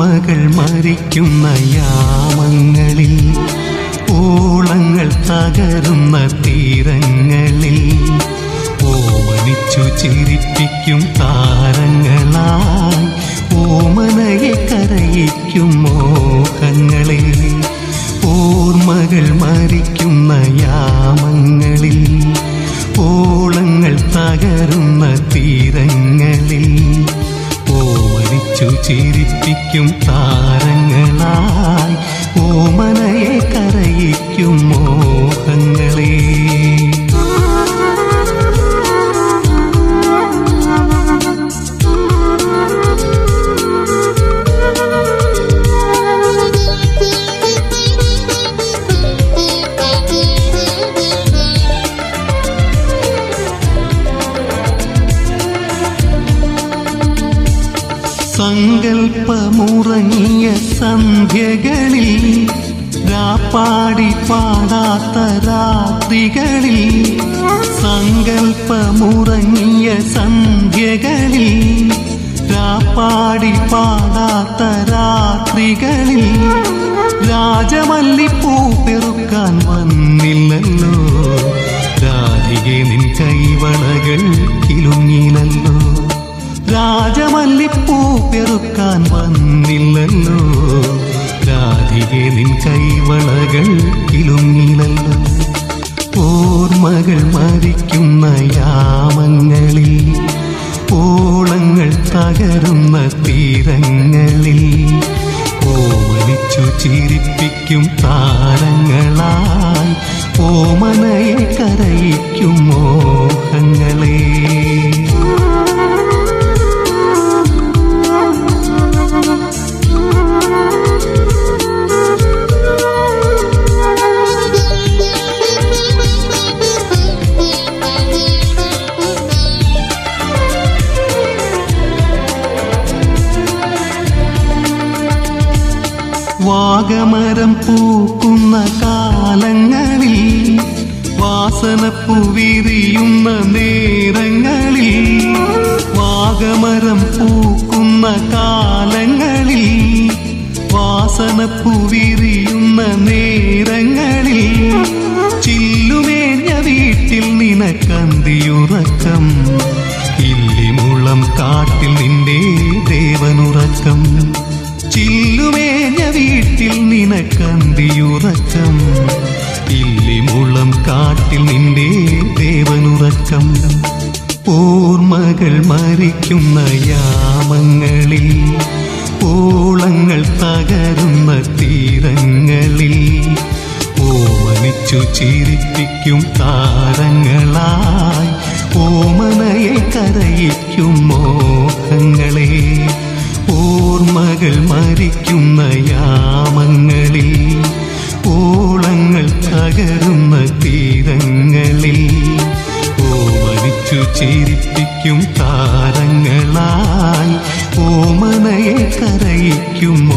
ഓർമ്മകൾ മരിക്കുന്ന യാമങ്ങളിൽ ഓളങ്ങൾ തകരുന്ന തീരങ്ങളിൽ ഓമനിച്ചു ചിരിപ്പിക്കും താരങ്ങളായി ഓമനയെ കരയിക്കും മോഹങ്ങളെ ഓർമ്മകൾ മരിക്കുന്ന യാമങ്ങളിൽ ഓളങ്ങൾ തകരുന്ന തീരങ്ങളിൽ ഓമനിച്ചു ചിരിപ്പിക്കും താരങ്ങളായി ഓമനയെ കരയിക്കും മോഹങ്ങളെ സങ്കൽപ്പമുറങ്ങിയ സന്ധ്യകളിൽ രാപ്പാടി പാടാത്ത രാത്രികളിൽ സങ്കൽപ്പമുറങ്ങിയ സന്ധ്യകളിൽ രാപ്പാടി പാടാത്ത രാത്രികളിൽ രാജമല്ലിപ്പൂ പെറുക്കാൻ വന്നില്ലല്ലോ രാധികെ നിൻ കൈവളകൾ കിലുങ്ങിലല്ലോ രാജമല്ലിപ്പൂ പെറുക്കാൻ വന്നില്ലല്ലോ രാധികെ നിൻ കൈവളകൾ കിലുങ്ങിലല്ലോ ഓർമ്മകൾ മരിക്കുന്ന യാമങ്ങളിൽ ഓളങ്ങൾ തകരുന്ന തീരങ്ങളിൽ ഓമനിച്ചു ചിരിപ്പിക്കും താരങ്ങളായി ഓമനയെ കരയിക്കും മോഹങ്ങളെ വാഗമരം പൂക്കുന്ന കാലങ്ങളിൽ വാസനപ്പൂ വിരിയുന്ന നേരങ്ങളിൽ വാഗമരം പൂക്കുന്ന കാലങ്ങളിൽ വാസനപ്പൂ വിരിയുന്ന നേരങ്ങളിൽ ചില്ലുമേഞ്ഞ വീട്ടിൽ നിനക്കന്തിയുറക്കം ഇല്ലിമുളം കാട്ടിൽ നിന്റെ ദേവനുറക്കം ചില്ലുമേഞ്ഞ വീട്ടിൽ നിനക്കന്തിയുറക്കം ഇല്ലിമുളം കാട്ടിൽ നിന്റെ ദേവനുറക്കം ഓർമ്മകൾ മരിക്കുന്ന യാമങ്ങളിൽ ഓളങ്ങൾ തകരുന്ന തീരങ്ങളിൽ ഓമനിച്ചു ചിരിപ്പിക്കും താരങ്ങളായി ഓമനയെ കരയിക്കും മോഹങ്ങളെ ഓർമ്മകൾ മരിക്കുന്ന യാമങ്ങളിൽ ഓളങ്ങൾ തകരുന്ന തീരങ്ങളിൽ ഓമനിച്ചു ചിരിപ്പിക്കും താരങ്ങളായി ഓമനയെ കരയിക്കും